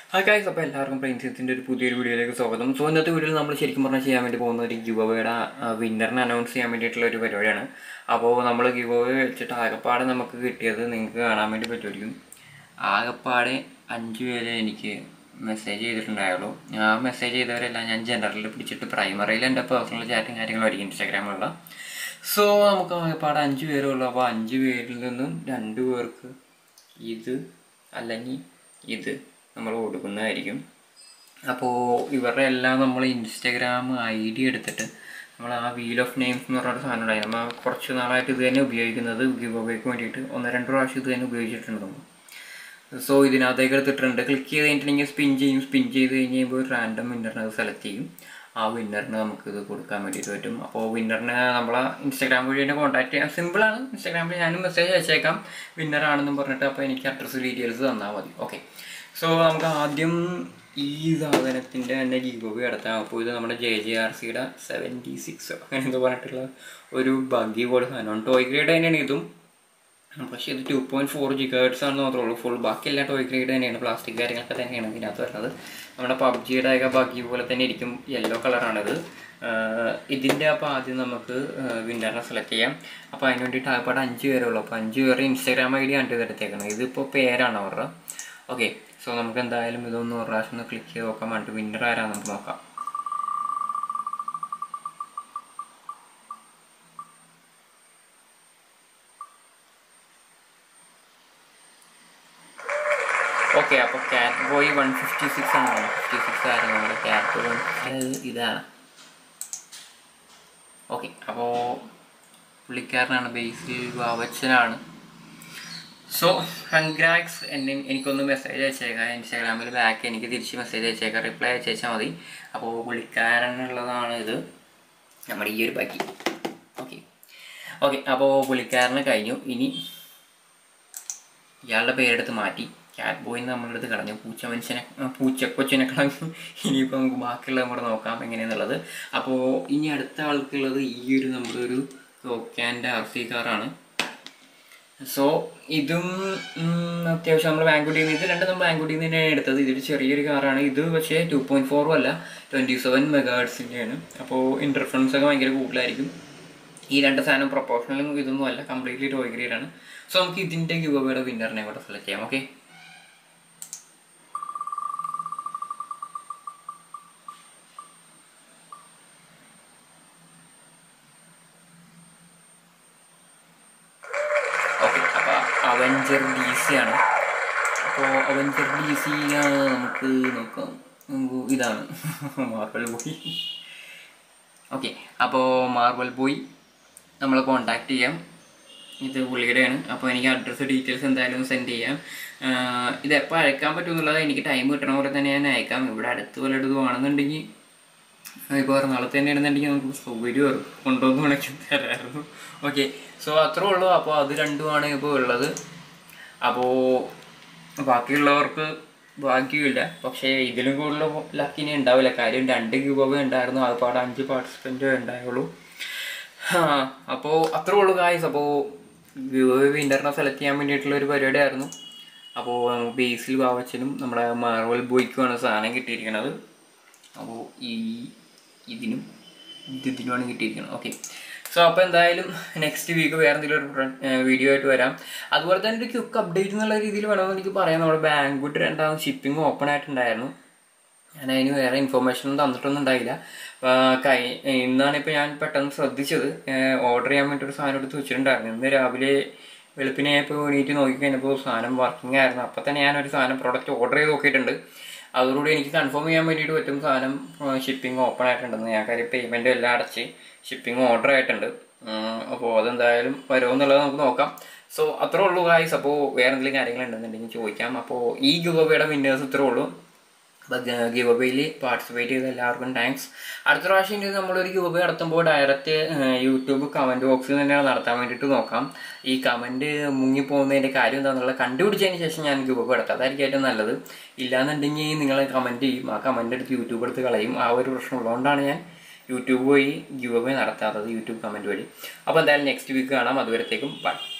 hi guys അപ്പോൾ എല്ലാവർക്കും പ്രിൻസിൻ്റെ ഒരു പുതിയൊരു വീഡിയോയിലേക്ക് സ്വാഗതം സോ ഇന്നത്തെ വീഡിയോയിൽ നമ്മൾ ശരിക്കും പറഞ്ഞാൽ ചെയ്യാൻ വേണ്ടി പോകുന്ന ഒരു ഗിവ് അവയുടെ വിന്നറിനെ അനൗൺസ് ചെയ്യാൻ വേണ്ടിയിട്ടുള്ള ഒരു പരിപാടിയാണ് അപ്പോൾ നമ്മൾ ഗിവ് അവേ വെച്ചിട്ട് ആകപ്പാടെ നമുക്ക് കിട്ടിയത് നിങ്ങൾക്ക് കാണാൻ വേണ്ടി പറ്റുമായിരിക്കും ആകപ്പാടെ അഞ്ച് പേര് എനിക്ക് മെസ്സേജ് ചെയ്തിട്ടുണ്ടായുള്ളൂ ആ മെസ്സേജ് ചെയ്തവരെല്ലാം ഞാൻ ജനറലിൽ പിടിച്ചിട്ട് പ്രൈമറിയിൽ എൻ്റെ പേഴ്സണൽ ചാറ്റും കാര്യങ്ങളായിരിക്കും ഇൻസ്റ്റാഗ്രാമിലുള്ള സോ നമുക്ക് ആകപ്പാടെ അഞ്ച് പേരേ ഉള്ളൂ അപ്പോൾ അഞ്ച് പേരിൽ നിന്നും രണ്ട് പേർക്ക് ഇത് അല്ലെങ്കിൽ ഇത് നമ്മൾ കൊടുക്കുന്നതായിരിക്കും അപ്പോൾ ഇവരുടെ എല്ലാം നമ്മൾ ഇൻസ്റ്റഗ്രാം ഐ ഡി എടുത്തിട്ട് നമ്മൾ ആ വീൽ ഓഫ് നെയിംസ് എന്ന് പറഞ്ഞൊരു സാധനം ഉണ്ടായി നമ്മൾ കുറച്ച് നാളായിട്ട് ഇത് തന്നെ ഉപയോഗിക്കുന്നത് ഗിവ് അവേക്ക് വേണ്ടിയിട്ട് ഒന്ന് രണ്ട് പ്രാവശ്യം ഇത് തന്നെ ഉപയോഗിച്ചിട്ടുണ്ട് നമ്മൾ സോ ഇതിനകത്തേക്ക് എടുത്തിട്ടുണ്ട് ക്ലിക്ക് ചെയ്ത് കഴിഞ്ഞിട്ടുണ്ടെങ്കിൽ സ്പിൻ ചെയ്യും സ്പിൻ ചെയ്ത് കഴിഞ്ഞ് കഴിയുമ്പോൾ ഒരു റാൻഡം വിന്നറിനെ അത് സെലക്ട് ചെയ്യും ആ വിന്നറിന് നമുക്ക് ഇത് കൊടുക്കാൻ വേണ്ടിയിട്ട് പറ്റും അപ്പോൾ വിന്നറിന് നമ്മളെ ഇൻസ്റ്റാഗ്രാം വഴി തന്നെ കോൺടാക്ട് ചെയ്യാം സിമ്പിളാണ് ഇൻസ്റ്റാഗ്രാമിൽ ഞാനും മെസ്സേജ് അയച്ചേക്കാം വിന്നറാണെന്നും പറഞ്ഞിട്ട് അപ്പോൾ എനിക്ക് അഡ്രസ്സ് ഡീറ്റെയിൽസ് തന്നാൽ മതി ഓക്കെ സോ നമുക്ക് ആദ്യം ഈ സാധനത്തിൻ്റെ തന്നെ ഗീവ് നടത്താം അപ്പോൾ ഇത് നമ്മുടെ ജെ ജെ ആർ സിയുടെ സെവൻറ്റി സിക്സ് അങ്ങനെ എന്തോ പറഞ്ഞിട്ടുള്ള ഒരു ബഗ്ഗി പോലെ സാധനമാണ് ടോയ് ഗ്രേഡ് തന്നെയാണ് ഇതും പക്ഷേ ഇത് ടു പോയിൻറ്റ് ഫോർ ജിഗേർട്സ് ആണെന്ന് മാത്രമേ ഉള്ളൂ ഫുൾ ബാക്കിയെല്ലാം ടോയ് ഗ്രേഡ് തന്നെയാണ് പ്ലാസ്റ്റിക് കാര്യങ്ങളൊക്കെ തന്നെയാണ് ഇതിനകത്ത് വരുന്നത് നമ്മുടെ പബ്ജിയുടെ ഒക്കെ ബഗ്ഗി പോലെ തന്നെ ഇരിക്കും യെല്ലോ കളറാണിത് ഇതിൻ്റെ അപ്പോൾ ആദ്യം നമുക്ക് വിന്നറിനെ സെലക്ട് ചെയ്യാം അപ്പോൾ അതിന് വേണ്ടിയിട്ട് ആകപ്പാട് അഞ്ച് പേരേ ഉള്ളൂ അപ്പോൾ അഞ്ച് പേര് ഇൻസ്റ്റാഗ്രാം ഐ ഡി ആണ് ചെയ്തെടുത്തേക്കുന്നത് ഇതിപ്പോൾ പേരാണ് അവരുടെ ഓക്കെ സോ നമുക്ക് എന്തായാലും ഇതൊന്ന് ഒരു പ്രാവശ്യം ഒന്ന് ക്ലിക്ക് ചെയ്ത് നോക്കാം വേണ്ടിട്ട് വിന്നർ ആരാന്ന് നമുക്ക് നോക്കാം ഓക്കെ അപ്പോൾ cat boy one fifty six ആണ് വൺ ഫിഫ്റ്റി സിക്സ് ആയിരുന്നു നമ്മുടെ ക്യാറ്റ് വൺ ഇതാണ് ഓക്കെ അപ്പോൾ പുള്ളിക്കാരനാണ് ബേസിൽ വാവച്ചനാണ് സോ കൺഗ്രാറ്റ്സ് എന്നെ എനിക്കൊന്ന് മെസ്സേജ് അയച്ചേക്കാം ഇൻസ്റ്റാഗ്രാമിൽ ബാക്ക് എനിക്ക് തിരിച്ച് മെസ്സേജ് അയച്ചേക്കാം റിപ്ലൈ അയച്ചാൽ മതി അപ്പോൾ പുള്ളിക്കാരനുള്ളതാണ് ഇത് നമ്മുടെ ഈ ഒരു ബാക്കി ഓക്കെ ഓക്കെ അപ്പോൾ പുള്ളിക്കാരന് കഴിഞ്ഞു ഇനി ഇയാളുടെ പേരെടുത്ത് മാറ്റി ക്യാറ്റ് ബോയ് നമ്മളുടെ അടുത്ത് കളഞ്ഞു പൂച്ച മനുഷ്യനെ പൂച്ചക്കൊച്ചിനെ കളഞ്ഞു ഇനിയിപ്പോൾ നമുക്ക് ബാക്കിയുള്ളത് കൂടെ നോക്കാം എങ്ങനെയാണെന്നുള്ളത് അപ്പോൾ ഇനി അടുത്ത ആൾക്കുള്ളത് ഈ ഒരു നമ്മുടെ ഒരു ഓക്കാൻ്റെ ആർ സി കാറാണ് സോ ഇതും അത്യാവശ്യം നമ്മൾ ബാങ്കുട്ടിയിൽ നിന്ന് ഇത് രണ്ടും നമ്മൾ ബാങ്കുട്ടിയിൽ നിന്ന് തന്നെയാണ് എടുത്തത് ഇതൊരു ചെറിയൊരു കാറാണ് ഇത് പക്ഷേ ടു പോയിൻറ്റ് ഫോറും അല്ല ട്വൻറ്റി സെവൻ മെഗാഡ്സിൻ്റെയാണ് അപ്പോൾ ഇൻ്റർഫറൻസ് ഒക്കെ ഭയങ്കര കൂടുതലായിരിക്കും ഈ രണ്ട് സാധനം പ്രൊപ്പോർഷണലും ഇതൊന്നും അല്ല കംപ്ലീറ്റ്ലി ടോയ് ഗ്രേഡ് ആണ് സോ നമുക്ക് ഇതിൻ്റെ ഗിവയുടെ വിന്നറിനെ കൂടെ സെലക്ട് ചെയ്യാം ഓക്കെ ഓക്കെ അപ്പോൾ അവഞ്ചർ ഡി സി ആണ് അപ്പോൾ അവഞ്ചർ ഡി സി നമുക്ക് നോക്കാം നമുക്ക് ഇതാണ് മാർബൽ ബോയ് ഓക്കെ അപ്പോൾ മാർബൽ ബോയ് നമ്മൾ കോണ്ടാക്ട് ചെയ്യാം ഇത് പുള്ളിയുടെയാണ് അപ്പോൾ എനിക്ക് അഡ്രസ്സ് ഡീറ്റെയിൽസ് എന്തായാലും സെൻഡ് ചെയ്യാം ഇത് എപ്പോൾ അയക്കാൻ പറ്റുമെന്നുള്ളത് എനിക്ക് ടൈം കിട്ടണ പോലെ തന്നെ ഞാൻ അയക്കാം ഇവിടെ അടുത്ത് വല്ലയിടത്തും ആണെന്നുണ്ടെങ്കിൽ ഇപ്പോൾ എറണാകുളത്ത് തന്നെയാണെന്നുണ്ടെങ്കിൽ നമുക്ക് സൗകര്യം കൊണ്ടുവന്ന് വേണമെങ്കിൽ തരാമായിരുന്നു ഓക്കെ സോ അത്രേ ഉള്ളൂ അപ്പോൾ അത് രണ്ടുമാണ് ഇപ്പോൾ ഉള്ളത് അപ്പോൾ ബാക്കിയുള്ളവർക്ക് ഭാഗ്യമില്ല പക്ഷേ ഇതിലും കൂടുതൽ ലക്കിനെ ഉണ്ടാവില്ല കാര്യം രണ്ട് ഗിവ് ഉണ്ടായിരുന്നു അതുപാട് അഞ്ച് പാർട്ടിസിപ്പൻറ്റ് ഉണ്ടായുള്ളൂ അപ്പോൾ അത്രേ ഉള്ളൂ ഗായ്സ് അപ്പോൾ ഗിവ് വിന്നറിനെ സെലക്ട് ചെയ്യാൻ വേണ്ടിയിട്ടുള്ള ഒരു പരിപാടിയായിരുന്നു അപ്പോൾ ബേസിൽ ബാവച്ചനും നമ്മുടെ മാർവൽ ബോയ്ക്കുമാണ് സാധനം കിട്ടിയിരിക്കുന്നത് അപ്പോൾ ഈ ഇതിനും ഇതിനുമാണ് കിട്ടിയിരിക്കുന്നത് ഓക്കെ സോ അപ്പോൾ എന്തായാലും നെക്സ്റ്റ് വീക്ക് വേറെ എന്തെങ്കിലും ഒരു വീഡിയോ ആയിട്ട് വരാം അതുപോലെ തന്നെ ഒരു ക്യുക്ക് അപ്ഡേറ്റ് എന്നുള്ള രീതിയിൽ വേണമെന്ന് എനിക്ക് പറയാം നമ്മുടെ ബാങ്കുട്ട് രണ്ടാമത് ഷിപ്പിംഗ് ഓപ്പൺ ആയിട്ടുണ്ടായിരുന്നു ഞാൻ അതിന് വേറെ ഇൻഫർമേഷൻ ഒന്നും തന്നിട്ടൊന്നും ഉണ്ടായില്ല കൈ ഇന്നാണ് ഇപ്പോൾ ഞാൻ പെട്ടെന്ന് ശ്രദ്ധിച്ചത് ഓർഡർ ചെയ്യാൻ വേണ്ടി ഒരു സാധനം എടുത്ത് വെച്ചിട്ടുണ്ടായിരുന്നു ഇന്ന് രാവിലെ വെളുപ്പിനെ ഇപ്പോൾ എണീറ്റ് നോക്കിക്കഴിഞ്ഞപ്പോൾ സാധനം വർക്കിംഗ് ആയിരുന്നു അപ്പോൾ തന്നെ ഞാനൊരു സാധനം പ്രോഡക്റ്റ് ഓർഡർ ചെയ്ത് നോക്കിയിട്ടുണ്ട് അതോടുകൂടി എനിക്ക് കൺഫേം ചെയ്യാൻ വേണ്ടിയിട്ട് പറ്റും സാധനം ഷിപ്പിംഗ് ഓപ്പൺ ആയിട്ടുണ്ടെന്ന് ഞാൻ കാര്യം പേയ്മെൻറ്റും എല്ലാം അടച്ച് ഷിപ്പിംഗ് ഓർഡർ ആയിട്ടുണ്ട് അപ്പോൾ അതെന്തായാലും വരുമോ എന്നുള്ളത് നമുക്ക് നോക്കാം സോ അത്രേ ഉള്ളൂ ഗായ്സ് അപ്പോൾ വേറെ എന്തെങ്കിലും കാര്യങ്ങളുണ്ടെന്നുണ്ടെങ്കിൽ ചോദിക്കാം അപ്പോൾ ഈ ഗിവബയുടെ വിന്നേഴ്സ് ഇത്രേ ഉള്ളൂ അപ്പോൾ ഗിവ് അവേയിൽ പാർട്ടിസിപ്പേറ്റ് ചെയ്ത എല്ലാവർക്കും താങ്ക്സ് അടുത്ത പ്രാവശ്യം ഇനി നമ്മളൊരു ഗിവ് അവേ നടത്തുമ്പോൾ ഡയറക്റ്റ് യൂട്യൂബ് കമൻറ്റ് ബോക്സിൽ തന്നെയാണ് നടത്താൻ വേണ്ടിയിട്ട് നോക്കാം ഈ കമൻറ്റ് മുങ്ങിപ്പോകുന്നതിൻ്റെ കാര്യം എന്താണെന്നുള്ളത് കണ്ടുപിടിച്ചതിന് ശേഷം ഞാൻ ഗിവ് അവേ നടത്താം അതായിരിക്കും ഏറ്റവും നല്ലത് ഇല്ലാന്നുണ്ടെങ്കിൽ നിങ്ങൾ കമൻറ്റ് ചെയ്യും ആ കമൻറ്റ് എടുത്ത് യൂട്യൂബ് എടുത്ത് കളയും ആ ഒരു പ്രശ്നം ഉള്ളതുകൊണ്ടാണ് ഞാൻ യൂട്യൂബ് വഴി ഗിവ് അവേ നടത്താത്തത് യൂട്യൂബ് കമൻറ്റ് വഴി അപ്പോൾ എന്തായാലും നെക്സ്റ്റ് വീക്ക് കാണാം അതുവരത്തേക്കും ബൈ